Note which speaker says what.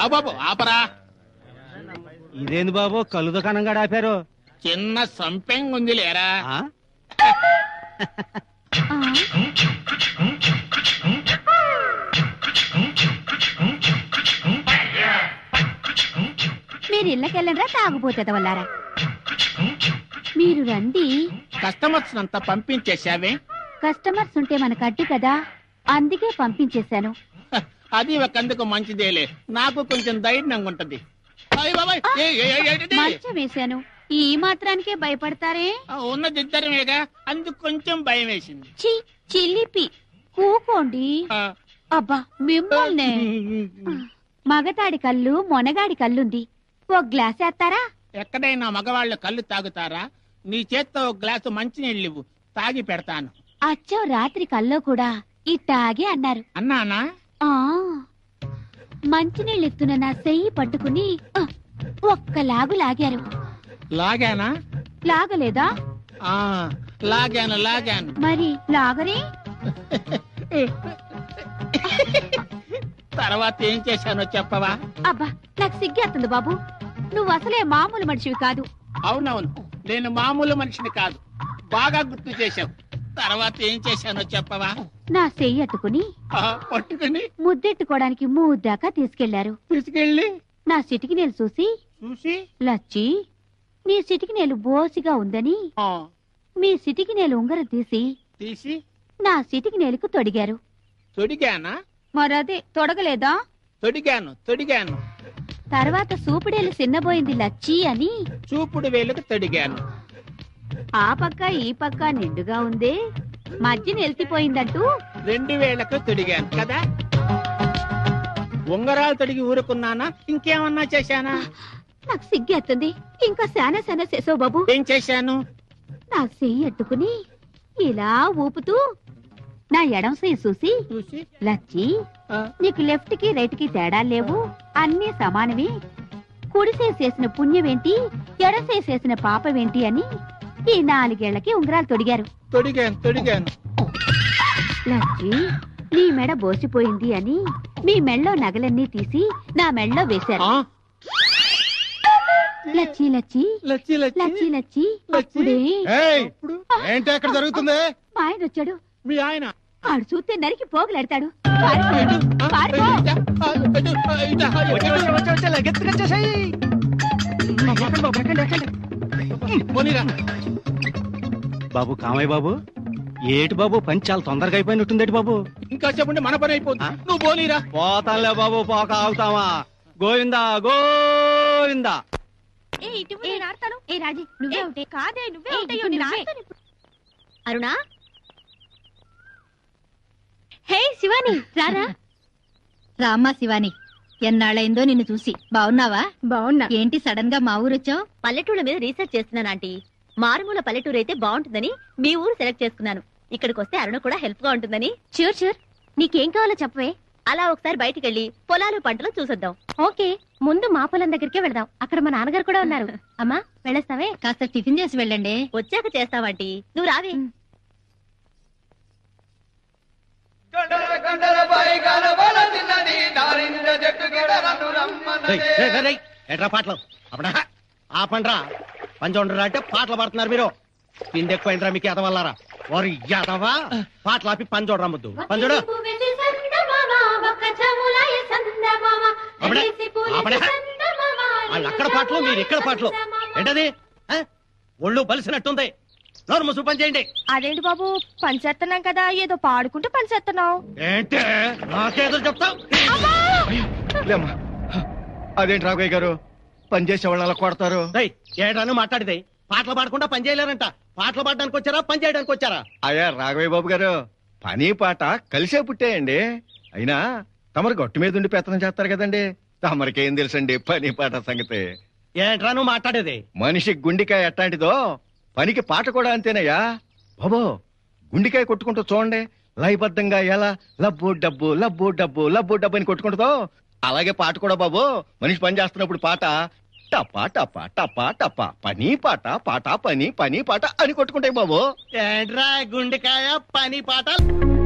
Speaker 1: ఆగు బాబు ఆపరా
Speaker 2: ఇదేంది బాబు కళ్ళు దుకాణం కూడా ఆపారు
Speaker 1: చిన్న సంపెంగ్ ఉంది లేరా
Speaker 2: ఆ?
Speaker 3: మీరు ఇళ్ళకెళ్ళరా తాగుపోతే వల్లారా మీరు రండి
Speaker 1: కస్టమర్స్ అంతా పంపించేశావే
Speaker 3: కస్టమర్స్ ఉంటే మనకు అడ్డు కదా అందుకే పంపించేశాను
Speaker 1: హ, అది ఒకందుకు మంచిదేలే నాకు కొంచెం ధైర్యంగా ఉంటది అయ్ బాబాయ్, ఏ, ఏ, ఏ, ఏంటిది?
Speaker 3: మంచం వేశాను ఈ మాత్రానికే భయపడతారే
Speaker 1: ఆ, ఉన్నది ఇద్దరమేగా అందుకు కొంచెం భయం వేసింది
Speaker 3: చి చిల్లిపి కూకోండి
Speaker 1: ఆ,
Speaker 3: అబ్బా మిమ్మల్నే మగతాడి కళ్ళు మొనగాడి కళ్ళుంది ఓ గ్లాస్ వేస్తారా
Speaker 1: ఎక్కడైనా మగవాళ్ళు కళ్ళు తాగుతారా నీ చేత్తో ఒక గ్లాసు మంచినీళ్ళు ఇవ్వు తాగి పెడతాను
Speaker 3: అచ్చో రాత్రి కల్లో కూడా ఇట్టాగే అన్నారు
Speaker 1: అన్నానా
Speaker 3: ఆ మంచినీళ్ళు ఎత్తున నా చెయ్యి పట్టుకుని ఆ, ఒక్క లాగు లాగారు
Speaker 1: లాగానా
Speaker 3: లాగలేదా
Speaker 1: ఆ లాగాను లాగాను
Speaker 3: మరి లాగరే
Speaker 1: తర్వాత ఏం చేశానో చెప్పవా
Speaker 3: అబ్బా నాకు సిగ్గేస్తుంది బాబు నువ్వు అసలే మామూలు మనిషివి కాదు
Speaker 1: అవునవును నేను మామూలు మనిషిని కాదు బాగా గుర్తు చేశావు తర్వాత ఏం చేశానో చెప్పవా
Speaker 3: నా చెయ్యి అట్టుకుని
Speaker 1: ఆ, పట్టుకుని
Speaker 3: ముద్దెట్టుకోవడానికి మూద్దాకా తీసుకెళ్లారు
Speaker 1: తీసుకెళ్ళి
Speaker 3: నా సిటికి నేలు చూసి
Speaker 1: చూసి
Speaker 3: లచ్చి నీ సిటికి నేలు బోసిగా ఉందని
Speaker 1: ఆ,
Speaker 3: మీ సిటికి నేలు ఉంగరం తీసి
Speaker 1: తీసి
Speaker 3: నా సిటికి నేలకు తొడిగారు
Speaker 1: తొడిగానా
Speaker 3: మరదే తొడగలేదా
Speaker 1: తొడిగాను తొడిగాను
Speaker 3: తర్వాత సూపిడేలు చిన్నబోయింది లచ్చి అని
Speaker 1: చూపుడు వేలుకు తొడిగాను
Speaker 3: ఆ పక్క ఈ పక్క నిండుగా ఉందే మధ్య నిలిచిపోయిందంటూ
Speaker 1: రెండు వేలకు తొడిగాను కదా ఉంగరాలు తొడిగి ఊరుకున్నానా ఇంకేమన్నా చేశానా
Speaker 3: నాకు సిగ్గేస్తుంది ఇంకా శానా శానా చేసావు బాబు
Speaker 1: ఏం చేశాను
Speaker 3: నా చెయ్యి అట్టుకుని ఇలా ఊపుతూ నా ఎడం చెయ్యి చూసి
Speaker 1: చూసి
Speaker 3: లచ్చి
Speaker 1: ఆ,
Speaker 3: నీకు లెఫ్ట్ కి రైట్ కి తేడా లేవు అన్నీ సమానమే కుడి చేయి చేసిన పుణ్యమేంటి ఎడం చేయి చేసిన పాపమేంటి అని ఈ నాలుగేళ్లకి ఉంగరాలు తొడిగారు
Speaker 1: తొడిగాను తొడిగాను
Speaker 3: లచ్చి నీ మెడ బోసిపోయింది అని మీ మెళ్ళో నగలన్నీ తీసి నా మెళ్ళో వేశారు
Speaker 1: ఆ,
Speaker 3: లచ్చి లచ్చి
Speaker 1: లచ్చి
Speaker 3: లచ్చి
Speaker 1: లచ్చి
Speaker 3: లచ్చి
Speaker 1: లచ్చి.
Speaker 3: అప్పుడే
Speaker 4: ఏయ్
Speaker 1: ఇప్పుడు
Speaker 4: ఏంటి అక్కడ జరుగుతుంది
Speaker 3: మా ఆయన వచ్చాడు
Speaker 1: మీ ఆయన
Speaker 3: ఆడు చూస్తే నరికి పోగులాడతాడు పారిపో, పారిపో.
Speaker 1: ఆ, ఇటు, ఆ, ఇటు, ఆ, ఇటు. పోనీరా.
Speaker 2: బాబు కామయ్య బాబు ఏటి బాబు పని చాలా తొందరగా అయిపోయినట్టుందేటి బాబు
Speaker 1: ఇంకా చెప్పండి మన పని అయిపోతుంది
Speaker 2: ఆ?
Speaker 1: నువ్వు పోనీరా
Speaker 2: పోతాంలే బాబు పోక ఆగుతావా గోవిందా గోవిందా
Speaker 3: ఏ, ఏ రాజీ నువ్వే ఉంటే కాదే నువ్వే ఉంటాయో నేను ఆడతాను ఇప్పుడు. అరుణా హే శివాని రారా
Speaker 5: రామ్మా శివాని ఎన్నాళ్ళైందో నిన్ను చూసి బావున్నావా
Speaker 3: బాగున్నా
Speaker 5: ఏంటి సడన్ గా మా ఊరొచ్చావు
Speaker 6: పల్లెటూళ్ళ మీద రీసెర్చ్ చేస్తున్నాను ఆంటీ మారుమూల పల్లెటూరు అయితే బాగుంటుందని మీ ఊరు సెలెక్ట్ చేసుకున్నాను ఇక్కడికి వస్తే అరుణ కూడా హెల్ప్ గా ఉంటుందని
Speaker 3: షూర్ షూర్ నీకేం కావాలో చెప్పవే
Speaker 6: అలా ఒకసారి బయటికి వెళ్ళి పొలాలు పంటలు చూసొద్దాం
Speaker 3: ఓకే ముందు మా పొలం దగ్గరికే వెళ్దాం అక్కడ మా నాన్నగారు కూడా ఉన్నారు అమ్మా వెళ్ళేస్తావే
Speaker 5: కాస్త టిఫిన్ చేసి వెళ్ళండి
Speaker 6: వచ్చాక చేస్తావంటీ నువ్వు రావే
Speaker 2: రేయ్, రేయ్, రేయ్, రేయ్, ఎట్రా పాటలు అప్పుడా ఆపండ్రా పంచండ్రా అంటే పాటలు పడుతున్నారు మీరు తిండి ఎక్కువైందిరా మీకు ఎదవల్లారా వారు ఎదవా పాటలు ఆపి పని చూడరా ముద్దు పని చూడు అప్పుడే అప్పుడే వాళ్ళు అక్కడ పాటలు మీరు ఇక్కడ పాటలు ఏంటది ఆ? ఒళ్ళు బలిసినట్టుంది నోరు ముసు పని చేయండి
Speaker 3: అదేంటి బాబు పనిచేస్తున్నాం కదా ఏదో పాడుకుంటూ పనిచేస్తున్నావు
Speaker 2: ఏంటే నాకేదో చెప్తావు
Speaker 4: లేమ్మా అదేంటి రాఘవయ్య గారు పనిచేసే వాళ్ళు అలా కొడతారు
Speaker 2: రేయ్, ఏడాను మాట్లాడితే పాటలు పాడకుండా పని చేయలేరంట పాటలు పాడడానికి వచ్చారా పని చేయడానికి వచ్చారా
Speaker 4: అయ్యా రాఘవయ్య బాబు గారు పని పాట కలిసే పుట్టాయండి అయినా తమరు గట్టు మీద ఉండి పెత్తనం చేస్తారు కదండి తమరికేం తెలుసండి పని పాట సంగతి
Speaker 2: ఏంట్రా నువ్వు మాట్లాడేది
Speaker 4: మనిషి గుండికాయ ఎట్టాంటిదో పనికి పాట కూడా అంతేనయ్యా బాబో గుండికాయ కొట్టుకుంటూ చూడండి లయబద్ధంగా ఎలా లబ్బు డబ్బు లబ్బు డబ్బు లబ్బు డబ్బు అని కొట్టుకుంటుందో అలాగే పాట కూడా బాబు మనిషి పని చేస్తున్నప్పుడు పాట టపా టపా టపా టపా పని పాట పాట పని పని పాట అని కొట్టుకుంటాయి బాబు
Speaker 2: ఏంట్రా గుండెకాయ పని పాట